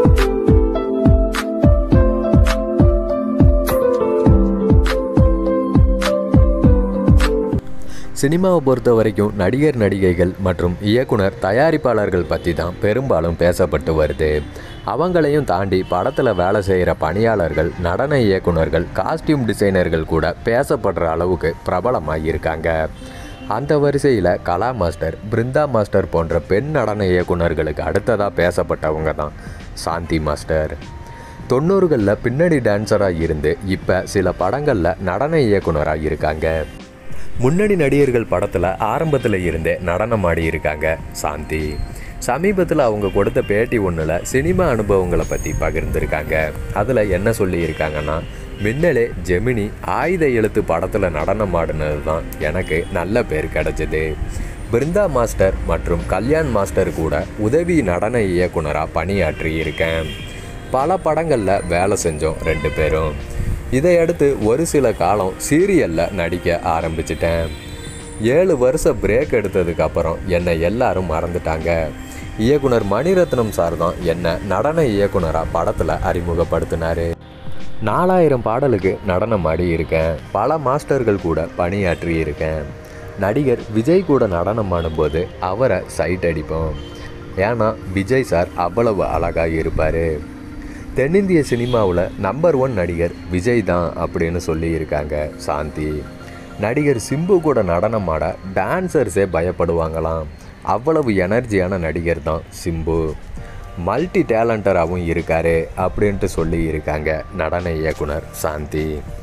சினிமாவை பொறுத்த வரைக்கும் நடிகர் நடிகைகள் மற்றும் இயக்குனர் தயாரிப்பாளர்கள் பற்றி தான் பெரும்பாலும் பேசப்பட்டு வருது அவங்களையும் தாண்டி படத்தில் வேலை செய்கிற பணியாளர்கள் நடன இயக்குனர்கள் காஸ்டியூம் டிசைனர்கள் கூட பேசப்படுற அளவுக்கு பிரபலமாக இருக்காங்க அந்த வரிசையில் கலா மாஸ்டர் பிருந்தா மாஸ்டர் போன்ற பெண் நடன இயக்குனர்களுக்கு அடுத்ததாக பேசப்பட்டவங்க தான் சாந்தி மாஸ்டர் தொண்ணூறுகளில் பின்னணி டான்ஸராக இருந்து இப்போ சில படங்களில் நடன இயக்குனராக இருக்காங்க முன்னணி நடிகர்கள் படத்தில் ஆரம்பத்தில் இருந்தே நடனம் ஆடி இருக்காங்க சாந்தி சமீபத்தில் அவங்க கொடுத்த பேட்டி ஒன்றில் சினிமா அனுபவங்களை பற்றி பகிர்ந்திருக்காங்க அதில் என்ன சொல்லியிருக்காங்கன்னா மின்னலே ஜெமினி ஆயுத எழுத்து படத்தில் நடனம் ஆடினது தான் எனக்கு நல்ல பேர் கிடைச்சது பிருந்தா மாஸ்டர் மற்றும் கல்யாண் மாஸ்டர் கூட உதவி நடன இயக்குனராக பணியாற்றி இருக்கேன் பல படங்களில் வேலை செஞ்சோம் ரெண்டு பேரும் இதையடுத்து ஒரு சில காலம் சீரியலில் நடிக்க ஆரம்பிச்சிட்டேன் ஏழு வருஷம் பிரேக் எடுத்ததுக்கு அப்புறம் என்னை எல்லாரும் மறந்துட்டாங்க இயக்குனர் மணிரத்னம் சார் தான் என்னை நடன இயக்குனராக படத்தில் அறிமுகப்படுத்தினார் நாலாயிரம் பாடலுக்கு நடனம் ஆடி இருக்கேன் பல மாஸ்டர்கள் கூட பணியாற்றி இருக்கேன் நடிகர் விஜய் கூட நடனம் ஆடும்போது அவரை சைட் அடிப்போம் ஏன்னா விஜய் சார் அவ்வளவு அழகாக இருப்பார் தென்னிந்திய சினிமாவில் நம்பர் ஒன் நடிகர் விஜய் தான் அப்படின்னு சொல்லியிருக்காங்க சாந்தி நடிகர் சிம்பு கூட நடனம் ஆட டான்சர்ஸே பயப்படுவாங்களாம் அவ்வளவு எனர்ஜியான நடிகர் தான் சிம்பு மல்டி டேலண்டராகவும் இருக்காரு அப்படின்ட்டு சொல்லி இருக்காங்க நடன இயக்குனர் சாந்தி